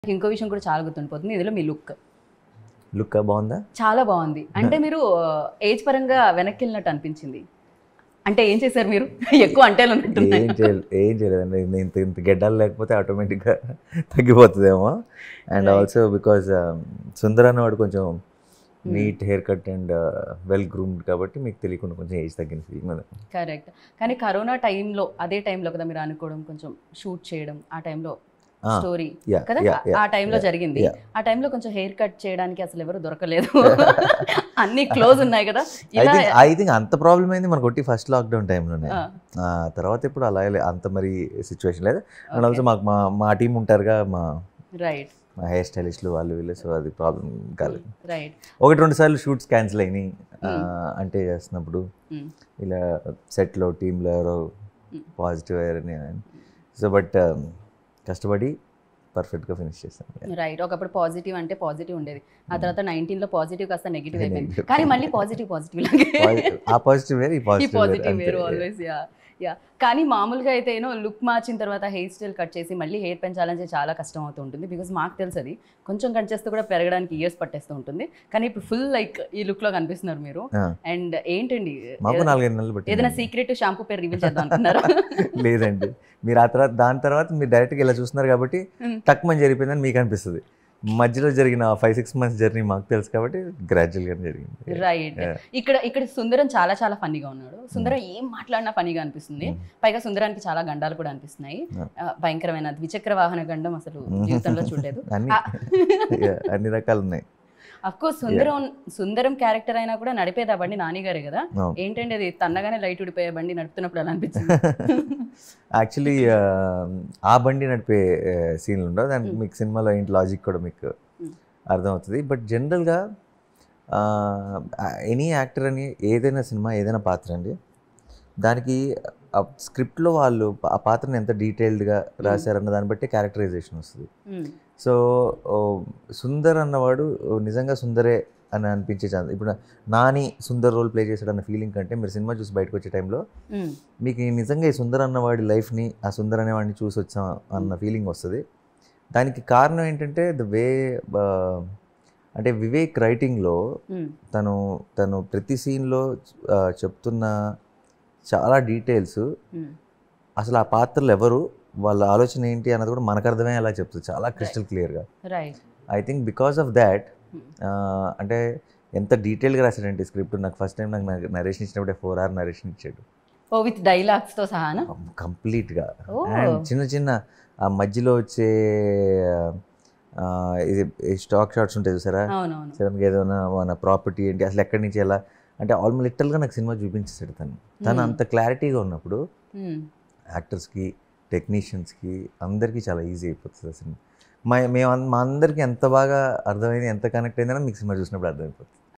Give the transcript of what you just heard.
ఇంకో విషయం కూడా చాలా గుర్తుండిపోతుంది ఇందులో మీ లుక్ లుక్ బాగుందా చాలా బాగుంది అంటే మీరు ఏజ్ పరంగా వెనక్కి వెళ్ళినట్టు అనిపించింది అంటే ఏం చేశారు మీరు ఎక్కువ అంటే ఏం చేయలేదు ఏం చేయలేదండి ఇంత- ఇంత ఇంత గెడ్డాలు లేకపోతే ఆటోమేటిక్గా తగ్గిపోతుందేమో and Right. Also because Sundar అన్నవాడు కొంచెం neat hair cut and well groomed కాబట్టి మీకు తెలియకుండా కొంచెం ఏజ్ తగ్గిన ఫీలింగ్ ఉంది కరెక్ట్ కానీ కరోనా టైంలో అదే టైంలో కదా మీరు అనుకోవడం కొంచెం షూట్ చేయడం ఆ టైంలో Ah, స్టోరీ yeah, కదా yeah, yeah, ఆ టైంలో yeah, జరిగింది yeah. ఆ టైంలో కొంచెం హెయిర్ కట్ చేయడానికి అసలు ఎవరు దొరకలేదు అన్ని క్లోజ్ ఉన్నాయి కదా ఐ ఇలా థింక్ ఐ థింక్ అంత ప్రాబ్లం అయింది మనకు కొట్టి ఫస్ట్ లాక్డౌన్ టైంలోనే ఆ, తర్వాత ఇప్పుడు అలా లే- అంత మరి సిచ్యువేషన్ లేదు అండ్ Okay. ఆల్సో మాకు మా మా టీం ఉంటారుగా మా రైట్ మా హెయిర్ స్టైలిస్టులు వాళ్ళు వీళ్ళు సో అది ప్రాబ్లం కాలేదు రైట్ ఒకటి రెండు సార్లు షూట్స్ క్యాన్సిల్ అయినాయి ఆ, అంటే చేస్తున్నప్పుడు Mm. ఇలా సెట్లో టీంలో ఎవరో Mm. పాజిటివ్ అయ్యారని సో బట్ కష్టపడి పర్ఫెక్ట్గా ఫినిష్ చేస్తాను రైట్ ఒకప్పుడు పాజిటివ్ అంటే పాజిటివ్ ఉండేది ఆ తర్వాత నైన్టీన్ లో పాజిటివ్ కాస్త నెగిటివ్ అయిపోయింది Negative. కానీ మళ్ళీ పాజిటివ్ పాజిటివ్ లాగే ఆ పాజిటివ్ వేరు ఈ ఈ పాజిటివ్ పాజిటివ్ వేరు ఆల్వేస్ యా యా కానీ మామూలుగా అయితే ఏనో లుక్ మార్చిన తర్వాత హెయిర్ స్టైల్ కట్ చేసి మళ్ళీ హెయిర్ పెంచాలంటే చాలా కష్టం అవుతూ ఉంటుంది బికాజ్ మాకు తెలుసు అది కొంచెం కట్ చేస్తే కూడా పెరగడానికి ఇయర్స్ పట్టేస్తూ ఉంటుంది కానీ ఇప్పుడు ఫుల్ లైక్ ఈ లుక్ లో కనిపిస్తున్నారు మీరు అండ్ ఏంటండి మాకు నాలుగైదు నెలలు బట్టి ఏదైనా సీక్రెట్ షాంపూ పేరు రివీల్ చేద్దాం అనుకున్నారా లేదండి మీరు ఆ తర్వాత దాని తర్వాత మీరు డైరెక్ట్గా ఇలా చూస్తున్నారు కాబట్టి Mm. తక్కువ జరిగిపోయిందని మీకు అనిపిస్తుంది మధ్యలో జరిగిన ఫైవ్ సిక్స్ మంత్స్ జర్నీ మాకు తెలుసు కాబట్టి గ్రాడ్యువల్గా జరిగింది రైట్ Yeah. ఇక్కడ ఇక్కడ సుందరం చాలా చాలా ఫన్నీగా ఉన్నాడు సుందరం ఏం మాట్లాడినా ఫన్నీగా అనిపిస్తుంది Mm. పైగా సుందరానికి చాలా గండాలు కూడా అనిపిస్తున్నాయి Yeah. ఆ, భయంకరమైన ద్విచక్ర వాహన గండం అసలు జీవితంలో చూడలేదు అన్ని Yeah, అన్ని రకాలు ఉన్నాయి of course Sundaram Sundaram character అయినా కూడా నడిపేది ఆ బండి నానిగారే కదా అవును. ఏంటంటే అది తన్నగానే లైట్ ఉడిపోయే బండి నడుపుతున్నప్పుడు అలా అనిపించింది యాక్చువల్లీ ఆ బండి నడిపే సీన్లు ఉండవు దానికి Mm. మీకు సినిమాలో ఏంటి లాజిక్ కూడా మీకు Mm. అర్థమవుతుంది బట్ జనరల్గా ఎనీ యాక్టర్ అని ఏదైనా సినిమా ఏదైనా పాత్ర అండి దానికి స్క్రిప్ట్లో వాళ్ళు ఆ పాత్రని ఎంత డీటెయిల్డ్గా రాశారన్న దాన్ని బట్టి క్యారెక్టరైజేషన్ వస్తుంది ఉమ్, సో ఓ, సుందర్ అన్నవాడు ఓ, నిజంగా సుందరే అని అనిపించే ఛాన్స్ ఇప్పుడు నాని సుందర్ రోల్ ప్లే చేశాడు అన్న ఫీలింగ్ కంటే మీరు సినిమా చూసి బయటకు వచ్చే టైంలో ఉమ్, మీకు ఈ నిజంగా ఈ సుందర్ అన్నవాడి లైఫ్ని ఆ సుందర్ అనేవాడిని చూసి వచ్చాం అన్న ఫీలింగ్ వస్తుంది దానికి కారణం ఏంటంటే ద వే అంటే వివేక్ రైటింగ్లో ఉమ్, తను తను ప్రతి సీన్లో చెప్తున్న చాలా డీటెయిల్స్ ఉమ్. అసలు ఆ పాత్రలు ఎవరు వాళ్ళ ఆలోచన ఏంటి అన్నది కూడా మనకు అర్థమయ్యేలా చెప్తుంది చాలా క్రిస్టల్ క్లియర్గా right I think because of that Hmm. అంటే ఎంత డీటెయిల్గా రాశాడంటే స్క్రిప్ట్ నాకు ఫస్ట్ టైం నాకు నరేషన్ ఇచ్చినప్పుడే ఫోర్ అవర్ నరేషన్ ఇచ్చాడు ఓ విత్ డైలాగ్స్ తో సహానా కంప్లీట్గా Oh. అండ్ చిన్న చిన్న ఆ మధ్యలో వచ్చే ఆ, ఇది స్టాక్ షాట్స్ ఉంటాయి చూసారా అవునవును సడన్గా ఏదైనా మన ప్రాపర్టీ ఏంటి అసలు ఎక్కడి నుంచి ఎలా అంటే ఆల్మోస్ట్ లిటల్గా నాకు సినిమా చూపించేసాడు తను తను Hmm. అంత క్లారిటీగా ఉన్నప్పుడు ఉమ్. యాక్టర్స్కి టెక్నీషియన్స్కి అందరికీ చాలా ఈజీ అయిపోతుంది అసలు మా మేము అన్- మా అందరికీ ఎంత బాగా అర్థమైంది ఎంత కనెక్ట్ అయిందని మీకు సినిమా చూసినప్పుడు అర్థమైపోతుంది